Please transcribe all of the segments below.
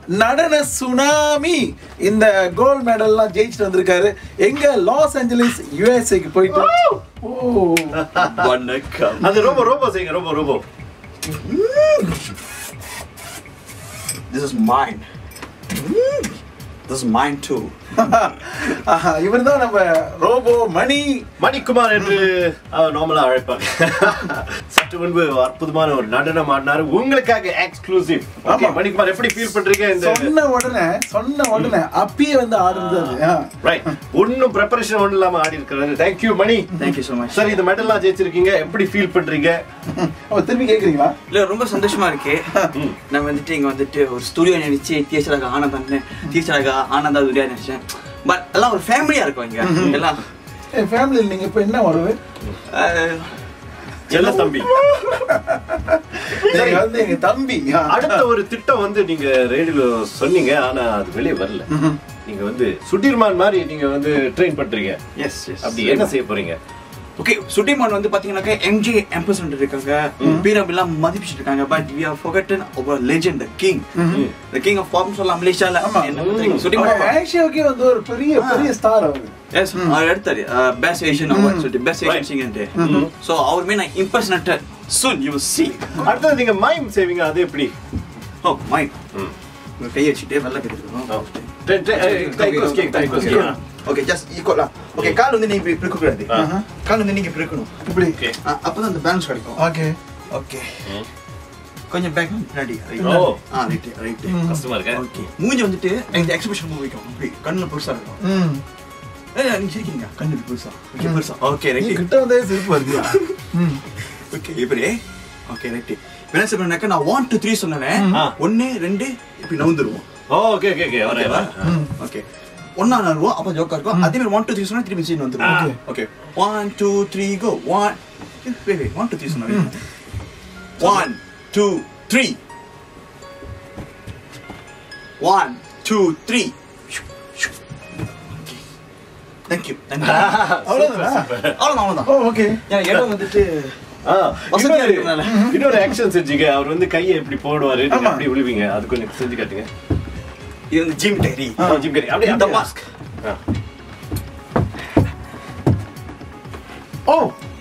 நடன சுனாமி இந்த கோல்ட் மெடல்லாம் ஜெயிச்சுட்டு வந்திருக்காரு எங்க லாஸ் ஏஞ்சலிஸ் யுஎஸ்ஏக்கு போயிட்டு ஓ வணக்கம் அது ரொம்ப ரொம்ப செய்யுங்க ரொம்ப ரொம்ப This is mine. This is mine too. இவர் தான் நம்ம ரோபோ மணி மணிக்குமார் என்று நார்மலா அழைப்பாங்க சற்று முன்பு அற்புதமான ஒரு நடனம் ஆடினாரு உங்களுக்காக எக்ஸ்க்ளூசிவ் ஆமா. மணிக்குமார் எப்படி ஃபீல் பண்றீங்க இந்த சொன்ன உடனே சொன்ன உடனே அப்பயே வந்து ஆடுறது ரைட் ஒன்னும் ப்ரிப்பரேஷன் ஒன்றும் இல்லாம ஆடி இருக்கிறாரு thank you Mani Thank you so much. சரி இந்த மெடல்லாம் ஜெயிச்சிருக்கீங்க எப்படி ஃபீல் பண்றீங்க ஓ திரும்பி கேக்குறீங்களா இல்ல ரொம்ப சந்தோஷமா இருக்கு நான் வந்துட்டு இங்க வந்துட்டு ஒரு ஸ்டுடியோ நினைச்சு டீச்சராக ஆனந்த் டீச்சராக ஆனந்தா துரியா நினைச்சேன் பட் எல்லாம் ஒரு ஃபேமிலியா இருக்கும் இங்க எல்லாம் என் ஃபேமிலியில் நீங்க இப்ப என்ன வருது அஹ், செல்ல தம்பி நீங்க வந்து எங்க தம்பி ஆ. அடுத்த ஒரு திட்டம் வந்து நீங்க ரேடியோல சொன்னீங்க ஆனா அது வெளியே வரல நீங்க வந்து சுட்டீர்மான் மாதிரி நீங்க வந்து ட்ரெயின் பண்றீங்க yes yes அப்படி என்ன செய்ய போறீங்க ஓகே சுட்டிமான் வந்து பாத்தீங்கன்னாக்கா எம்ஜி எம்பர்சன்ட் இருக்காங்க பீரம் எல்லாம் மதிப்பிட்டு இருக்காங்க பட் வி ஆர் ஃபோகட்டன் அவர் legend the king the king of form சொல்லலாம் மலேசியால ஆமா. என்ன சுட்டிமான் ஆக்ஷியாவுக்கே வந்து ஒரு பெரிய பெரிய ஸ்டார் அவரு எஸ் அவர் எடுத்தாரு பெஸ்ட் ஏஷியன் அவார்ட் சொல்லிட்டு பெஸ்ட் ஏஷியன் சிங்கன்ட்டு ஸோ அவருமே நான் இம்பர்சனட்டட் சூன் யூ சி அடுத்தது நீங்க மைம் செய்வீங்க அது எப்படி ஓ மைண்ட் ம். உங்க கையை வச்சுட்டு வெள்ள கட்டிருக்கணும் ட்ரெ- ட்ரெ- ஏய், டைகோஸ் கேக், டைகோஸ் கேக். ஓகே ஜஸ்ட் ஈக்குவலா ஓகே கால் வந்து நீங்க இப்படி இருக்க கூடாது ஆஹா. கால் வந்து நீங்க இப்படி இருக்கணும் இப்படி Okay. ஆ, அப்பதான் அந்த பேலன்ஸ் கிடைக்கும் ஓகே ஓகே கொஞ்சம் பேக் பின்னாடி ஓ. ஆ ரைட் ரைட் கஷ்டமா இருக்கா? ஓகே மூஞ்சி வந்துட்டு இந்த எக்ஸ்பிரஷன் மூவிக்கும் அப்படி கண்ணுல பெருசா இருக்கும் ம் ஏய் நீங்க சிரிக்கிறீங்க கண்ணு இப்படி பெருசா ஓகே பெருசா ஓகே நீ ரைட் கிட்ட வந்தே சிரிப்பு வருது ம் ஓகே இப்படி ஓகே ரைட் என்ன சொல்றேன்னாக்கா நான் ஒன் டூ த்ரீ சொன்னேன் ஆ. ஒன்னு ரெண்டு இப்படி நவுந்துருவோம் ஓ, okay, okay, okay, வரேன், ஓகேவா வரேன். ஓகே ஒன்னா நடுவோம் அப்போ ஜோக்கா இருக்கும் அதே மாதிரி ஒன் டூ த்ரீ சொன்னா திருப்பி சீன் வந்துடும் okay one two three go one one two three சொன்னா one two three one two three thank you thank you அவ்வளவுதானா அவ்வளோதான் அவ்வளோதான் ஓ ஓகே ஏன்னா இடம் வந்துட்டு ஆ, வசதியா இன்னொரு- இருக்கறனால. இன்னொரு ஆக்ஷன் செஞ்சீங்க அவர் வந்து கையை எப்படி போடுவாரு நீங்க ஆமா. அப்படி விழுவீங்க அது கொஞ்சம் செஞ்சு காட்டுங்க இது வந்து ஜிம் டெரி ஆ, ஜிம் கேரி அப்படியே இந்த அப்படியே. மாஸ்க் ஆ. ஓ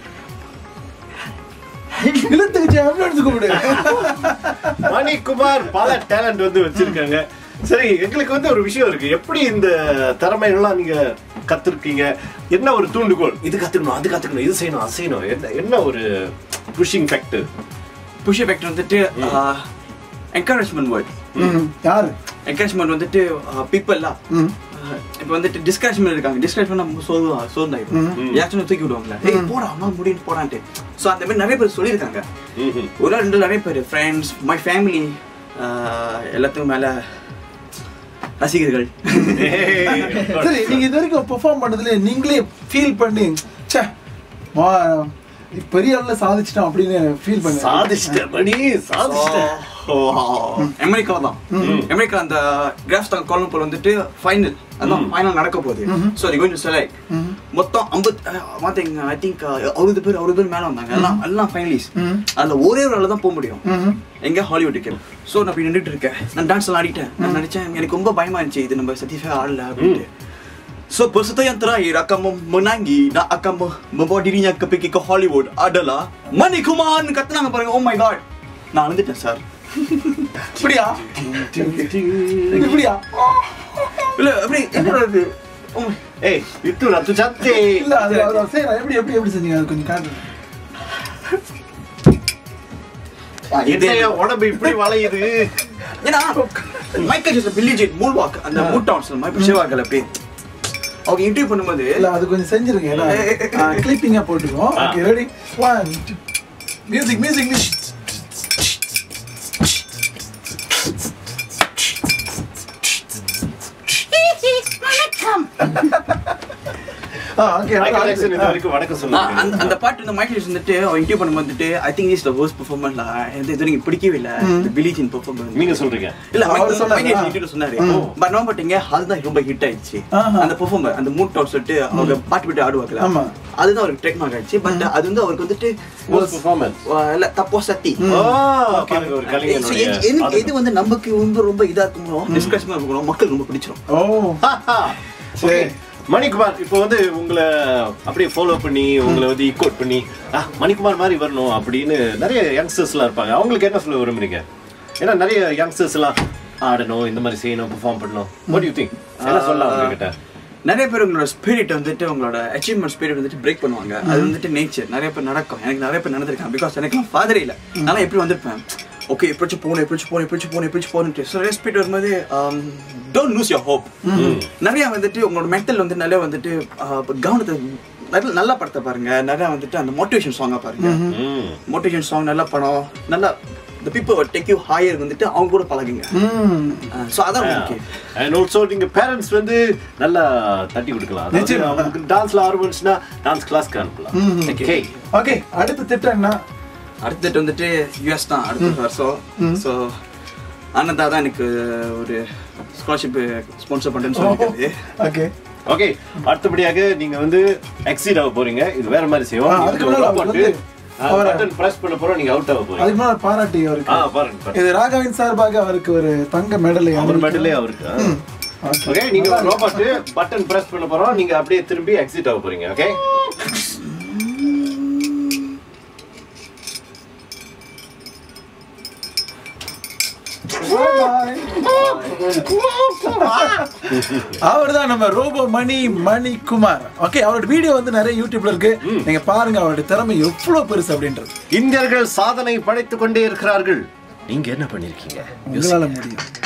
இழுத்துக்கு சாம்பியன்ஸ் கூப்பிடு மணிக்குமார் பல டேலண்ட் வந்து வச்சிருக்காங்க சரி எங்களுக்கு வந்து ஒரு விஷயம் இருக்கு எப்படி இந்த திறமைகள்லாம் நீங்க கத்துருக்கீங்க என்ன ஒரு தூண்டுகோல் இது கத்துக்கணும் அது கத்துக்கணும் இது செய்யணும் அது செய்யணும் என்ன என்ன ஒரு புஷிங் ஃபேக்டர் புஷ் எஃபெக்ட் வந்துட்டு என்கரேஜ்மெண்ட் வேர்ட் ம் யாரு என்கரேஜ்மெண்ட் வந்துட்டு பீப்புள்லாம் ம் இப்போ வந்துட்டு டிஸ்கரேஜ்மெண்ட் இருக்காங்க டிஸ்கரேஜ் பண்ணா சோர்வா சோர்ந்தாயிடும் யாச்சும் தூக்கி விடுவாங்களா ஏய் போடா அம்மா முடியும் போடான்ட்டு ஸோ அந்த மாதிரி நிறைய பேர் சொல்லியிருக்காங்க ஒரு நாள் ரெண்டு நிறைய பேர் ஃப்ரெண்ட்ஸ் மை ஃபேமிலி எல்லாத்துக்கும் மேல ரசிகர்கள் சரி நீங்க இது வரைக்கும் பெர்ஃபார்ம் பண்ணதுல நீங்களே ஃபீல் பண்ணி ச்சே வா பெரிய அளவுல சாதிச்சிட்டோம் அப்படின்னு ஃபீல் பண்ணி சாதிச்சிட்டேன் மணி சாதிச்சிட்டேன் அமெரிக்கா தான் அமெரிக்கா அந்த கிராஃப்ஸ் தான் கோலம்பூர் வந்துட்டு ஃபைனல் அதான் ஃபைனல் நடக்க போகுது so the going to select மொத்தம் ஐம்பது மாத்திங் ஐ திங்க் அறுபது பேர் அறுபது பேர் மேல வந்தாங்க எல்லாம் எல்லாம் ஃபைனலிஸ்ட் அதுல ஒரே ஒரு ஆள் தான் போக முடியும் எங்க ஹாலிவுட்டுக்கு ஸோ நான் அப்படி நின்றுட்டு இருக்கேன் நான் டான்ஸ் எல்லாம் ஆடிட்டேன் நான் நினைச்சேன் எனக்கு ரொம்ப பயமா இருந்துச்சு இது நம்ம சத்தியஃபே ஆடல அப்படின்ட்டு So peserta yang terakhir akan mem- menangi dan akan me- membawa dirinya ke pergi ke Hollywood adalah Mani Kumaran kata நாங்க பாருங்க oh my god நான் அழுந்துட்டேன் சார் இப்படியா இப்படியா இல்ல அப்படி என்ன இது Oh my- ஏய் இது ரத்து சத்தே இல்ல அது அது சரி எப்படி எப்படி எப்படி செஞ்சீங்க அது கொஞ்சம் காட்டுங்க என்னைய உடம்பு இப்படி வளையுது ஏன்னா மைக்கேல் ஜாக்சன் பில்லி ஜெட் மூல் வாக் அந்த மூட் டான்ஸ் மைக்கேல் சேவாக்கல அப்படி அவங்க இன்டர்வியூ பண்ணும்போது இல்ல அது கொஞ்சம் செஞ்சிருங்க ஏன்னா கிளிப்பிங்கா போட்டுக்கோம் okay ready one music music music okay, Michael அடுத்து. ஜாக்சன் இது வரைக்கும் வணக்கம் ஆ, சொல்லுங்க அந்த அந்த பாட்டு இந்த மைக்கேல் ஜாக்சன் வந்துட்டு அவன் இன்டர்வியூ பண்ணும்போது வந்துட்டு I think is the worst performance லா எனக்கு இது வரைக்கும் பிடிக்கவே இல்ல பிலீஜ் இன் பெர்ஃபார்மன்ஸ் நீங்க சொல்றீங்க இல்ல அவர் மைக்கேல் சொன்னாரா? மைக்கேல் இன்டர்வியூ சொன்னாரு பட் நோ பட்டீங்க அதுதான் ரொம்ப ஹிட் ஆயிடுச்சு ஆஹா. அந்த பெர்ஃபார்மர் அந்த மூட் டாட் சொல்லிட்டு அவங்க பாட்டு விட்டு ஆடுவாங்கல ஆமா. அதுதான் அவருக்கு ட்ரெக் மார்க் ஆயிடுச்சு பட் அது வந்து அவருக்கு வந்துட்டு Worst performance. ஆ, இல்ல தப்போ சத்தி ஆ, பாருங்க ஒரு So, கலைஞனுடைய எது- எது- ஆதங்கம். எது வந்து நமக்கு ரொம்ப ரொம்ப இதா இருக்குமோ டிஸ்கஷன் இருக்கணும் மக்கள் ரொம்ப பிடிச்சிரும் ஓ சரி மணிக்குமார் இப்போ வந்து உங்களை அப்படியே ஃபாலோ பண்ணி உங்களை வந்து ஈக்குவட் பண்ணி ஆ மணிக்குமார் மாதிரி வரணும் அப்படின்னு நிறைய யங்ஸ்டர்ஸ்லாம் இருப்பாங்க அவங்களுக்கு என்ன சொல்ல விரும்புறீங்க ஏன்னா நிறைய யங்ஸ்டர்ஸ் எல்லாம் ஆடணும் இந்த மாதிரி செய்யணும் பெர்ஃபார்ம் பண்ணணும் வாட் யூ திங்க் என்ன சொல்லலாம் உங்ககிட்ட நிறைய பேர் உங்களோட ஸ்பிரிட் வந்துட்டு உங்களோட அச்சீவ்மெண்ட் ஸ்பிரிட் வந்துட்டு பிரேக் பண்ணுவாங்க அது வந்துட்டு நேச்சர் நிறைய பேர் நடக்கும் எனக்கு நிறைய பேர் நடந்திருக்காங்க பிகாஸ் எனக்கு ஃபாதரே இல்லை நான் எப்படி வந்திருப்பேன் ஓகே எப்படிச்சு போகணும் எப்படிச்சு போகணும் எப்படிச்சு போகணும் எப்படிச்சு போகணுன்ட்டு ஸோ நிறைய ஸ்பீட் வரும்போது டோன்ட் லூஸ் யோர் ஹோப் நிறைய வந்துட்டு உங்களோட மென்டல் வந்து நிறைய வந்துட்டு ஆஹ், கவனத்தை நல்ல நல்லா படத்தை பாருங்க நிறைய வந்துட்டு அந்த மோட்டிவேஷன் சாங்கா பாருங்க ம் மோட்டிவேஷன் சாங் நல்ல படம் நல்லா the people will take you higher வந்துட்டு அவங்க கூட பழகுங்க ம் ஸோ அதான் உங்களுக்கு அண்ட் ஆல்சோ நீங்க பேரண்ட்ஸ் வந்து நல்லா தட்டி கொடுக்கலாம் நிச்சயமா. அதாவது அவங்களுக்கு டான்ஸ்ல ஆர்வம் இருந்துச்சுன்னா டான்ஸ் கிளாஸ்க்கு அனுப்பலாம் ஓகே ஓகே அடுத்த திட்டம் என்ன அடுத்தது வந்துட்டு யூஎஸ் தான் அடுத்த வருஷம் ஸோ ஆனந்தா தான் எனக்கு ஒரு ஸ்காலர்ஷிப் ஸ்பான்சர் பண்ணுறேன்னு சொல்லியிருக்காரு ஓகே ஓகே அடுத்தபடியாக நீங்க வந்து எக்ஸீட் ஆக போறீங்க இது வேற மாதிரி செய்வோம் ஆ, அதுக்கு முன்னாடி அவர் வந்து அவரை- பட்டன் பிரஸ் பண்ண போறோம் நீங்க அவுட் ஆக போறீங்க அதுக்கு முன்னாடி பாராட்டி ஆ அவருக்கு பாருங்க பாருங்க. இது ராகவின் சார்பாக அவருக்கு ஒரு தங்க மெடல் அவர் மெடலே அவருக்கு ஓகே நீங்க ஒரு ரோபோட் பட்டன் பிரஸ் பண்ண போறோம் நீங்க அப்படியே திரும்பி எக்ஸிட் ஆக போறீங்க ஓகே அவர் தான் நம்ம ரோபோ மணி மணி குமார் ஓகே அவரோட வீடியோ வந்து நிறைய யூடியூப்ல இருக்கு நீங்க பாருங்க அவரோட திறமை எவ்வளவு பெருசு அப்படின்றது இந்தியர்கள் சாதனை படைத்துக் கொண்டே இருக்கிறார்கள் நீங்க என்ன பண்ணிருக்கீங்க உங்களால முடியும்